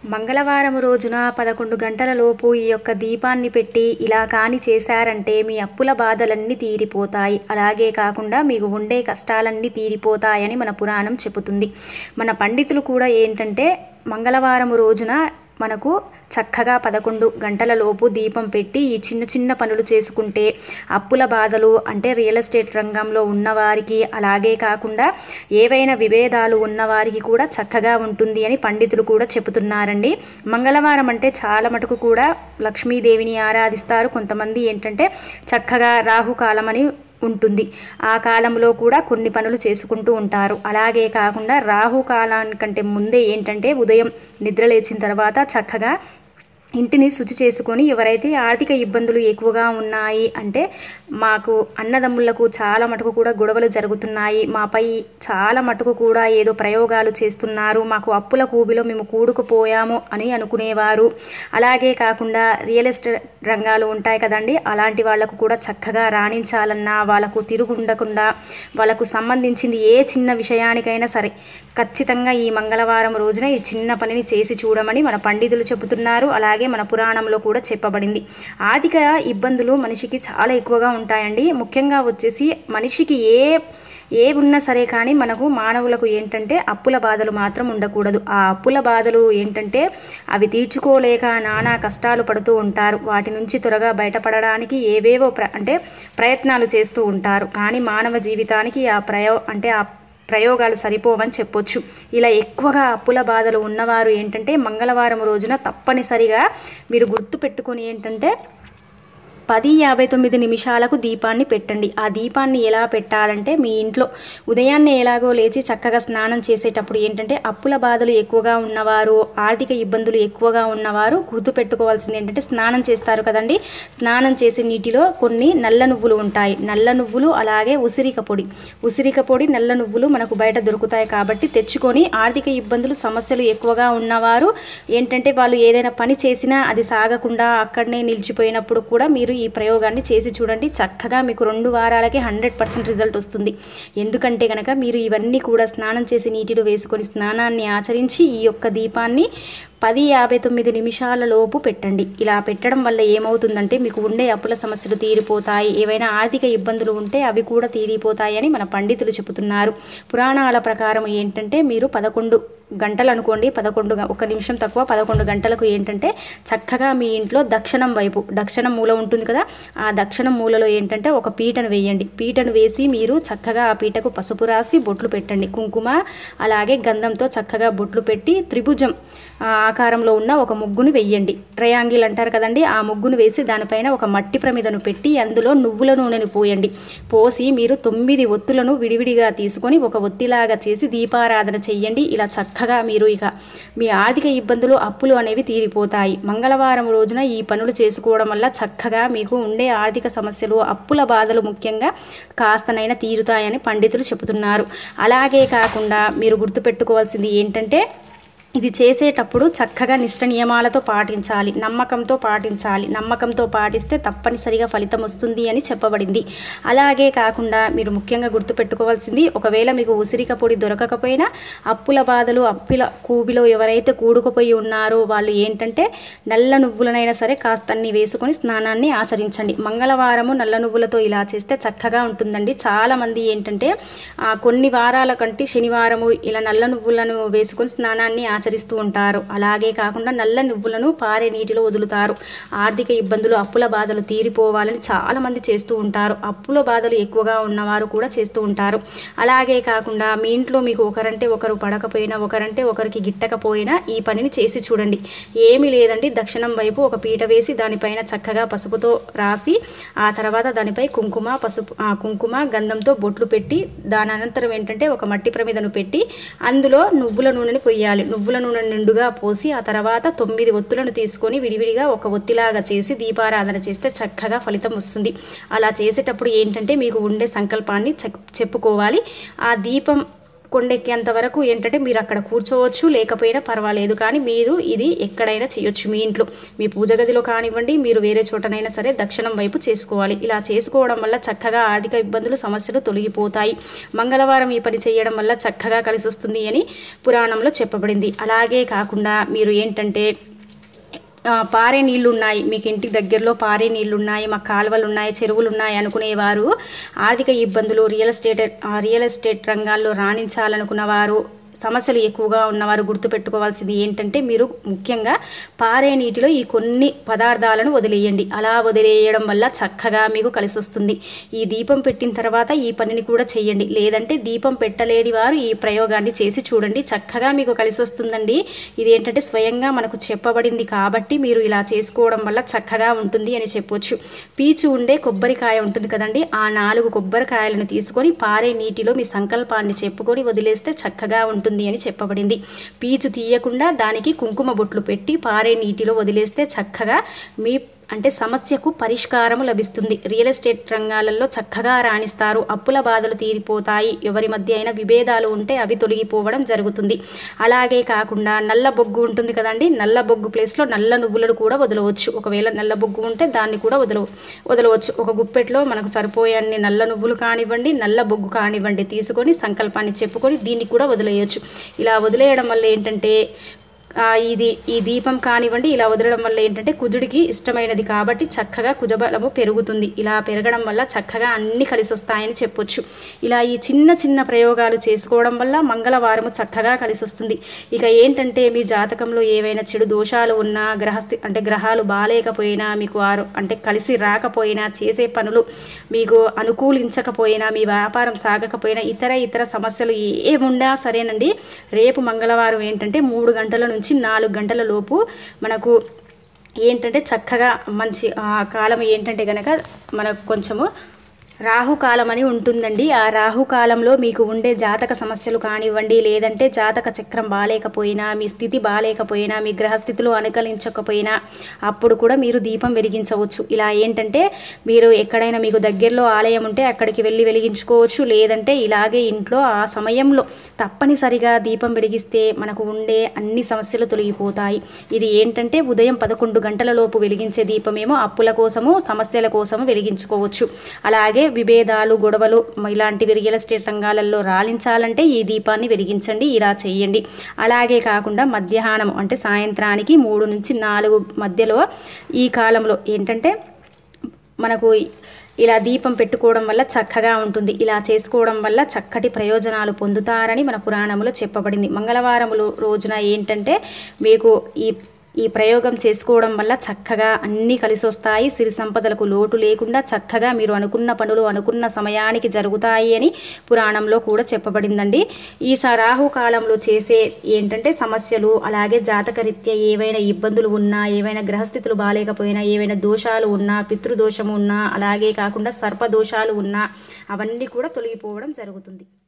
మంగళవారం రోజున పదకొండు గంటల లోపు ఈ యొక్క దీపాన్ని పెట్టి ఇలా కాని చేశారంటే మీ అప్పుల బాధలన్నీ తీరిపోతాయి అలాగే కాకుండా మీకు ఉండే కష్టాలన్నీ తీరిపోతాయని మన పురాణం చెబుతుంది మన పండితులు కూడా ఏంటంటే మంగళవారం రోజున మనకు చక్కగా పదకొండు గంటల లోపు దీపం పెట్టి ఈ చిన్న చిన్న పనులు చేసుకుంటే అప్పుల బాధలు అంటే రియల్ ఎస్టేట్ రంగంలో ఉన్నవారికి అలాగే కాకుండా ఏవైనా విభేదాలు ఉన్నవారికి కూడా చక్కగా ఉంటుంది అని పండితులు కూడా చెబుతున్నారండి మంగళవారం అంటే చాలా మటుకు కూడా లక్ష్మీదేవిని ఆరాధిస్తారు కొంతమంది ఏంటంటే చక్కగా రాహుకాలం అని ఉంటుంది ఆ కాలంలో కూడా కొన్ని పనులు చేసుకుంటూ ఉంటారు అలాగే కాకుండా రాహు కాలానికంటే ముందే ఏంటంటే ఉదయం నిద్ర లేచిన తర్వాత చక్కగా ఇంటిని శుచి చేసుకొని ఎవరైతే ఆర్థిక ఇబ్బందులు ఎక్కువగా ఉన్నాయి అంటే మాకు అన్నదమ్ములకు చాలా మటుకు కూడా గొడవలు జరుగుతున్నాయి మాపై చాలా మటుకు కూడా ఏదో ప్రయోగాలు చేస్తున్నారు మాకు అప్పుల కూబిలో మేము కూడుకుపోయాము అని అనుకునేవారు అలాగే కాకుండా రియల్ ఎస్టేట్ రంగాలు ఉంటాయి కదండి అలాంటి వాళ్ళకు కూడా చక్కగా రాణించాలన్నా వాళ్ళకు తిరుగుండకుండా వాళ్ళకు సంబంధించింది ఏ చిన్న విషయానికైనా సరే ఖచ్చితంగా ఈ మంగళవారం రోజున ఈ చిన్న పనిని చేసి చూడమని మన పండితులు చెబుతున్నారు అలాగే మన పురాణంలో కూడా చెప్పబడింది ఆర్థిక ఇబ్బందులు మనిషికి చాలా ఎక్కువగా ఉంటాయండి ముఖ్యంగా వచ్చేసి మనిషికి ఏ ఏ ఉన్నా సరే కానీ మనకు మానవులకు ఏంటంటే అప్పుల బాధలు మాత్రం ఉండకూడదు ఆ అప్పుల బాధలు ఏంటంటే అవి తీర్చుకోలేక నానా కష్టాలు పడుతూ ఉంటారు వాటి నుంచి త్వరగా బయటపడడానికి ఏవేవో ప్ర అంటే ప్రయత్నాలు చేస్తూ ఉంటారు కానీ మానవ జీవితానికి ఆ ప్రయో అంటే ఆ ప్రయోగాలు సరిపోవని చెప్పొచ్చు ఇలా ఎక్కువగా అప్పుల బాధలు ఉన్నవారు ఏంటంటే మంగళవారం రోజున తప్పనిసరిగా మీరు గుర్తు పెట్టుకొని ఏంటంటే పది యాభై తొమ్మిది నిమిషాలకు దీపాన్ని పెట్టండి ఆ దీపాన్ని ఎలా పెట్టాలంటే మీ ఇంట్లో ఉదయాన్నే ఎలాగో లేచి చక్కగా స్నానం చేసేటప్పుడు ఏంటంటే అప్పుల బాధలు ఎక్కువగా ఉన్నవారు ఆర్థిక ఇబ్బందులు ఎక్కువగా ఉన్నవారు గుర్తుపెట్టుకోవాల్సింది ఏంటంటే స్నానం చేస్తారు కదండి స్నానం చేసే నీటిలో కొన్ని నల్ల నువ్వులు ఉంటాయి నల్ల నువ్వులు అలాగే ఉసిరిక పొడి ఉసిరిక పొడి నల్ల నువ్వులు మనకు బయట దొరుకుతాయి కాబట్టి తెచ్చుకొని ఆర్థిక ఇబ్బందులు సమస్యలు ఎక్కువగా ఉన్నవారు ఏంటంటే వాళ్ళు ఏదైనా పని చేసినా అది సాగకుండా అక్కడనే నిలిచిపోయినప్పుడు కూడా మీరు ఈ ప్రయోగాన్ని చేసి చూడండి చక్కగా మీకు రెండు వారాలకే హండ్రెడ్ పర్సెంట్ రిజల్ట్ వస్తుంది ఎందుకంటే కనుక మీరు ఇవన్నీ కూడా స్నానం చేసి నీటిలో వేసుకొని స్నానాన్ని ఆచరించి ఈ యొక్క దీపాన్ని పది యాభై తొమ్మిది నిమిషాల లోపు పెట్టండి ఇలా పెట్టడం వల్ల ఏమవుతుందంటే మీకు ఉండే అప్పుల సమస్యలు తీరిపోతాయి ఏవైనా ఆర్థిక ఇబ్బందులు ఉంటే అవి కూడా తీరిపోతాయి అని మన పండితులు చెబుతున్నారు పురాణాల ప్రకారం ఏంటంటే మీరు పదకొండు గంటలు అనుకోండి పదకొండు గ- ఒక నిమిషం తక్కువ పదకొండు గంటలకు ఏంటంటే చక్కగా మీ ఇంట్లో దక్షిణం వైపు దక్షిణం మూల ఉంటుంది కదా ఆ దక్షిణం మూలలో ఏంటంటే ఒక పీటను వేయండి పీటను వేసి మీరు చక్కగా ఆ పీటకు పసుపు రాసి బొట్లు పెట్టండి కుంకుమ అలాగే గంధంతో చక్కగా బొట్లు పెట్టి త్రిభుజం ఆ ఆకారంలో ఉన్న ఒక ముగ్గును వెయ్యండి ట్రయాంగిల్ అంటారు కదండి ఆ ముగ్గును వేసి దానిపైన ఒక మట్టి ప్రమిదను పెట్టి అందులో నువ్వుల నూనెను పోయండి పోసి మీరు తొమ్మిది ఒత్తులను విడివిడిగా తీసుకొని ఒక ఒత్తిలాగా చేసి దీపారాధన చెయ్యండి ఇలా చక్కగా మీరు ఇక మీ ఆర్థిక ఇబ్బందులు అప్పులు అనేవి తీరిపోతాయి మంగళవారం రోజున ఈ పనులు చేసుకోవడం వల్ల చక్కగా మీకు ఉండే ఆర్థిక సమస్యలు అప్పుల బాధలు ముఖ్యంగా కాస్తనైనా తీరుతాయని పండితులు చెబుతున్నారు అలాగే కాకుండా మీరు గుర్తుపెట్టుకోవాల్సింది ఏంటంటే ఇది చేసేటప్పుడు చక్కగా నిష్ట నియమాలతో పాటించాలి నమ్మకంతో పాటించాలి నమ్మకంతో పాటిస్తే తప్పనిసరిగా ఫలితం వస్తుంది అని చెప్పబడింది అలాగే కాకుండా మీరు ముఖ్యంగా గుర్తుపెట్టుకోవాల్సింది ఒకవేళ మీకు ఉసిరిక పొడి దొరకకపోయినా అప్పుల బాధలు అప్పుల కూబిలో ఎవరైతే కూడుకుపోయి ఉన్నారో వాళ్ళు ఏంటంటే నల్ల నువ్వులనైనా సరే కాస్తన్ని వేసుకొని స్నానాన్ని ఆచరించండి మంగళవారము నల్ల నువ్వులతో ఇలా చేస్తే చక్కగా ఉంటుందండి చాలామంది ఏంటంటే ఆ, కొన్ని వారాల కంటే శనివారము ఇలా నల్ల నువ్వులను వేసుకొని స్నానాన్ని ఆచరిస్తూ ఉంటారు అలాగే కాకుండా నల్ల నువ్వులను పారే నీటిలో వదులుతారు ఆర్థిక ఇబ్బందులు అప్పుల బాధలు తీరిపోవాలని చాలామంది చేస్తూ ఉంటారు అప్పుల బాధలు ఎక్కువగా ఉన్నవారు కూడా చేస్తూ ఉంటారు అలాగే కాకుండా మీ ఇంట్లో మీకు ఒకరంటే ఒకరు పడకపోయినా ఒకరంటే ఒకరికి గిట్టకపోయినా ఈ పనిని చేసి చూడండి ఏమీ లేదండి దక్షిణం వైపు ఒక పీట వేసి దానిపైన చక్కగా పసుపుతో రాసి ఆ తర్వాత దానిపై కుంకుమ పసుపు ఆ, కుంకుమ గంధంతో బొట్లు పెట్టి దాని అనంతరం ఏంటంటే ఒక మట్టి ప్రమిదను పెట్టి అందులో నువ్వుల నూనెని పొయ్యాలి నువ్వుల నూనె నిండుగా పోసి ఆ తర్వాత తొమ్మిది ఒత్తులను తీసుకొని విడివిడిగా ఒక ఒత్తిలాగా చేసి దీపారాధన చేస్తే చక్కగా ఫలితం వస్తుంది అలా చేసేటప్పుడు ఏంటంటే మీకు ఉండే సంకల్పాన్ని చెక్- చెప్పుకోవాలి ఆ దీపం కొండెక్కేంత వరకు ఏంటంటే మీరు అక్కడ కూర్చోవచ్చు లేకపోయినా పర్వాలేదు కానీ మీరు ఇది ఎక్కడైనా చేయొచ్చు మీ ఇంట్లో మీ పూజ గదిలో కానివ్వండి మీరు వేరే చోటనైనా సరే దక్షిణం వైపు చేసుకోవాలి ఇలా చేసుకోవడం వల్ల చక్కగా ఆర్థిక ఇబ్బందులు సమస్యలు తొలగిపోతాయి మంగళవారం ఈ పని చేయడం వల్ల చక్కగా కలిసి వస్తుంది అని పురాణంలో చెప్పబడింది అలాగే కాకుండా మీరు ఏంటంటే ఆ, పారే నీళ్లు ఉన్నాయి మీకు ఇంటి దగ్గరలో పారే నీళ్లు ఉన్నాయి మా కాలువలు ఉన్నాయి చెరువులు ఉన్నాయి అనుకునేవారు ఆర్థిక ఇబ్బందులు రియల్ ఎస్టేట్ ఆ, రియల్ ఎస్టేట్ రంగాల్లో రాణించాలనుకున్న వారు సమస్యలు ఎక్కువగా ఉన్నవారు గుర్తుపెట్టుకోవాల్సింది ఏంటంటే మీరు ముఖ్యంగా పారే నీటిలో ఈ కొన్ని పదార్థాలను వదిలేయండి అలా వదిలేయడం వల్ల చక్కగా మీకు కలిసి వస్తుంది ఈ దీపం పెట్టిన తర్వాత ఈ పనిని కూడా చేయండి లేదంటే దీపం పెట్టలేని వారు ఈ ప్రయోగాన్ని చేసి చూడండి చక్కగా మీకు కలిసి వస్తుందండి ఇది ఏంటంటే స్వయంగా మనకు చెప్పబడింది కాబట్టి మీరు ఇలా చేసుకోవడం వల్ల చక్కగా ఉంటుంది అని చెప్పొచ్చు పీచు ఉండే కొబ్బరికాయ ఉంటుంది కదండి ఆ నాలుగు కొబ్బరికాయలను తీసుకొని పారే నీటిలో మీ సంకల్పాన్ని చెప్పుకొని వదిలేస్తే చక్కగా ఉంటుంది అని చెప్పబడింది పీచు తీయకుండా దానికి కుంకుమ బొట్లు పెట్టి పారే నీటిలో వదిలేస్తే చక్కగా మీ అంటే సమస్యకు పరిష్కారం లభిస్తుంది రియల్ ఎస్టేట్ రంగాలలో చక్కగా రాణిస్తారు అప్పుల బాధలు తీరిపోతాయి ఎవరి మధ్య అయినా విభేదాలు ఉంటే అవి తొలగిపోవడం జరుగుతుంది అలాగే కాకుండా నల్ల బొగ్గు ఉంటుంది కదండి నల్ల బొగ్గు ప్లేస్లో నల్ల నువ్వులను కూడా వదలవచ్చు ఒకవేళ నల్ల బొగ్గు ఉంటే దాన్ని కూడా వదల వదలవచ్చు ఒక గుప్పెట్లో మనకు సరిపోయే నల్ల నువ్వులు కానివ్వండి నల్ల బొగ్గు కానివ్వండి తీసుకొని సంకల్పాన్ని చెప్పుకొని దీన్ని కూడా వదిలేయచ్చు ఇలా వదిలేయడం వల్ల ఏంటంటే ఆ, ఇది ఈ దీపం కానివ్వండి ఇలా వదలడం వల్ల ఏంటంటే కుజుడికి ఇష్టమైనది కాబట్టి చక్కగా కుజబలము పెరుగుతుంది ఇలా పెరగడం వల్ల చక్కగా అన్ని కలిసి వస్తాయని చెప్పొచ్చు ఇలా ఈ చిన్న చిన్న ప్రయోగాలు చేసుకోవడం వల్ల మంగళవారము చక్కగా కలిసి వస్తుంది ఇక ఏంటంటే మీ జాతకంలో ఏవైనా చెడు దోషాలు ఉన్నా గ్రహస్థి అంటే గ్రహాలు బాగాలేకపోయినా మీకు ఆరు అంటే కలిసి రాకపోయినా చేసే పనులు మీకు అనుకూలించకపోయినా మీ వ్యాపారం సాగకపోయినా ఇతర ఇతర సమస్యలు ఏముండా సరేనండి రేపు మంగళవారం ఏంటంటే మూడు గంటల నుంచి నాలుగు గంటల లోపు మనకు ఏంటంటే చక్కగా మంచి ఆ కాలం ఏంటంటే కనుక మనకు కొంచెము రాహుకాలం అని ఉంటుందండి ఆ రాహుకాలంలో మీకు ఉండే జాతక సమస్యలు కానివ్వండి లేదంటే జాతక చక్రం బాగాలేకపోయినా మీ స్థితి బాగాలేకపోయినా మీ గ్రహస్థితులు అనుకలించకపోయినా అప్పుడు కూడా మీరు దీపం వెలిగించవచ్చు ఇలా ఏంటంటే మీరు ఎక్కడైనా మీకు దగ్గరలో ఆలయం ఉంటే అక్కడికి వెళ్ళి వెలిగించుకోవచ్చు లేదంటే ఇలాగే ఇంట్లో ఆ సమయంలో తప్పనిసరిగా దీపం వెలిగిస్తే మనకు ఉండే అన్ని సమస్యలు తొలగిపోతాయి ఇది ఏంటంటే ఉదయం పదకొండు గంటల లోపు వెలిగించే దీపమేమో అప్పుల కోసము సమస్యల కోసము వెలిగించుకోవచ్చు అలాగే విభేదాలు గొడవలు ఇలాంటివి రియల్ ఎస్టేట్ రంగాలలో రాలించాలంటే ఈ దీపాన్ని వెలిగించండి ఇలా చేయండి అలాగే కాకుండా మధ్యాహ్నం అంటే సాయంత్రానికి మూడు నుంచి నాలుగు మధ్యలో ఈ కాలంలో ఏంటంటే మనకు ఇలా దీపం పెట్టుకోవడం వల్ల చక్కగా ఉంటుంది ఇలా చేసుకోవడం వల్ల చక్కటి ప్రయోజనాలు పొందుతారని మన పురాణంలో చెప్పబడింది మంగళవారములు రోజున ఏంటంటే మీకు ఈ ఈ ప్రయోగం చేసుకోవడం వల్ల చక్కగా అన్నీ కలిసి వస్తాయి సిరి సంపదలకు లోటు లేకుండా చక్కగా మీరు అనుకున్న పనులు అనుకున్న సమయానికి జరుగుతాయి అని పురాణంలో కూడా చెప్పబడిందండి ఈ స- రాహు కాలంలో చేసే ఏంటంటే సమస్యలు అలాగే జాతకరీత్యా ఏవైనా ఇబ్బందులు ఉన్నా ఏవైనా గ్రహస్థితులు బాగాలేకపోయినా ఏవైనా దోషాలు ఉన్నా పితృదోషము ఉన్నా అలాగే కాకుండా సర్పదోషాలు ఉన్నా అవన్నీ కూడా తొలగిపోవడం జరుగుతుంది